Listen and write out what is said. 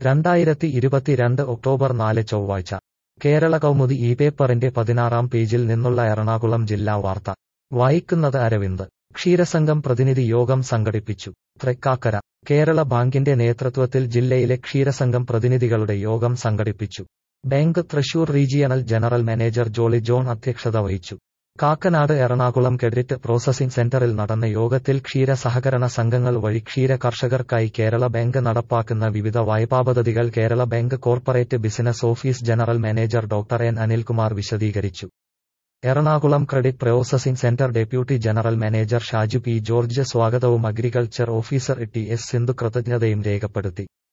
രണ്ടായിരത്തി ഇരുപത്തിരണ്ട് ഒക്ടോബർ നാല് ചൊവ്വാഴ്ച കേരള കൗമുദി ഈ പേപ്പറിന്റെ പതിനാറാം പേജിൽ നിന്നുള്ള എറണാകുളം ജില്ലാ വാർത്ത വായിക്കുന്നത് അരവിന്ദ് ക്ഷീരസംഘം പ്രതിനിധി യോഗം സംഘടിപ്പിച്ചു തൃക്കാക്കര കേരള ബാങ്കിന്റെ നേതൃത്വത്തിൽ ജില്ലയിലെ ക്ഷീരസംഘം പ്രതിനിധികളുടെ യോഗം സംഘടിപ്പിച്ചു bank Thrissur regional general manager Jolly John അധ്യക്ഷത വഹിച്ചു കാക്കനാട് എറണാകുളം ക്രെഡിറ്റ് പ്രോസസിംഗ് സെന്ററിൽ നടന്ന യോഗത്തിൽ ക്ഷീര സഹകരണ സംഘങ്ങൾ വഴി ക്ഷീര കർഷകർക്കായി കേരള ബാങ്ക് നടപ്പാക്കുന്ന വിവിധ വായ്പാപദ്ധതികൾ Kerala bank corporate business office general manager doctor N Anilkumar വിശദീകരിച്ചു Ernakulam credit processing centre deputy general manager Shaju P George സ്വാഗതവും agriculture officer T S Sindhu കൃതജ്ഞതയും രേഖപ്പെടുത്തി